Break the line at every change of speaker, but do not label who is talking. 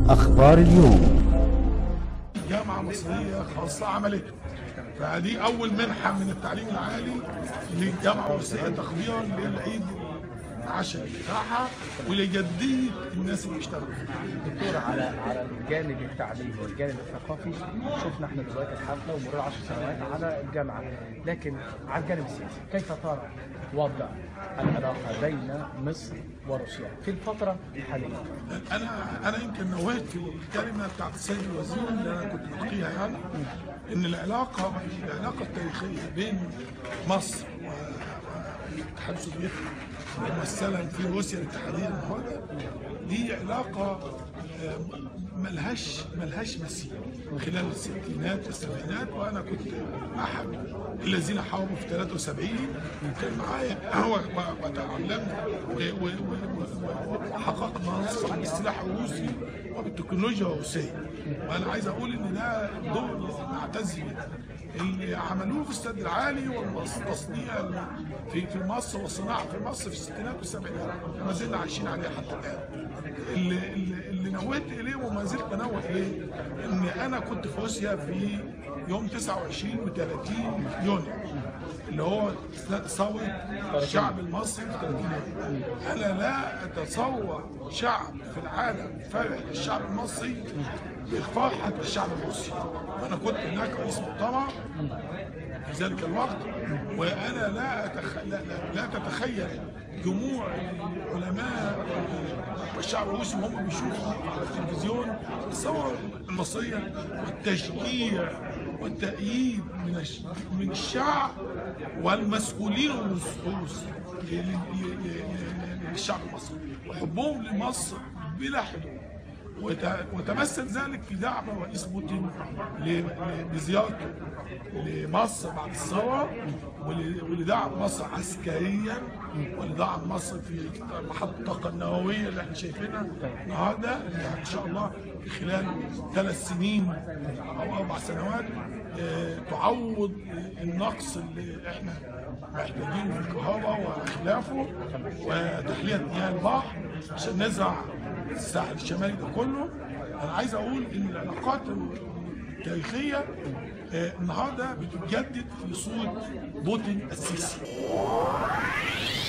أخبار اليوم
جامعة مصرية خاصة عملت فدي أول منحة من التعليم العالي للجامعة المصرية تقديرا للعيد العشري بتاعها ولجدية الناس اللي بيشتغلوا فيها.
دكتور على على الجانب التعليمي والجانب الثقافي شفنا احنا دلوقتي الحفله ومرور 10 سنوات على الجامعه لكن على الجانب السياسي كيف ترى وضع العلاقه بين مصر وروسيا في الفتره الحاليه؟
أنا أنا يمكن نوهت في الكلمة بتاعت السيد الوزير اللي أنا كنت بلقيها يعني إن العلاقة العلاقة التاريخية بين مصر و- والاتحاد السوفيتي ممثلا في روسيا الاتحادية النهارده دي علاقة آه، ملهاش ملهاش مثيل خلال الستينات والسبعينات وانا كنت احد الذين حاربوا في 73 كان معايا هو و- وتعلمت و- و- و- و- وحققنا نصر بالسلاح الروسي وبالتكنولوجيا الروسيه وانا عايز اقول ان ده دور نعتز بيه اللي عملوه في السد العالي والتصنيع في في مصر والصناعه في مصر في الستينات والسبعينات ما زلنا عايشين عليه حتى الان اللي, اللي, اللي نويت اليه وما زلت بنوه اليه ان انا كنت في روسيا في يوم 29 و 30 يونيو اللي هو ثوره الشعب المصري في 30 يونيو انا لا اتصور شعب في العالم فرح الشعب المصري بفرحه الشعب الروسي وانا كنت هناك رئيس مؤتمر في ذلك الوقت وانا لا أتخ... لا, لا, لا تتخيل جموع العلماء والشعب الروسي وهم بيشوفوا على التلفزيون الثوره المصريه والتشجيع والتأييد من الش... من الشعب والمسؤولين الروس ل- ل- ل- ل- للشعب المصري وحبهم لمصر بلا حدود وت- وتمثل ذلك في دعم رئيس بوتين ل- ل- لزيارته لمصر بعد الثوره ول- ولدعم مصر عسكريا ولدعم مصر في محطه الطاقه النوويه اللي احنا شايفينها النهارده اللي ان شاء الله في خلال ثلاث سنين او اربع سنوات آه، تعوض النقص اللي احنا محتاجينه في الكهرباء وخلافه وتحليه مياه البحر عشان نزرع الساحل الشمالي ده كله انا عايز اقول ان العلاقات التاريخيه آه، النهارده بتتجدد في صوره بوتين السيسي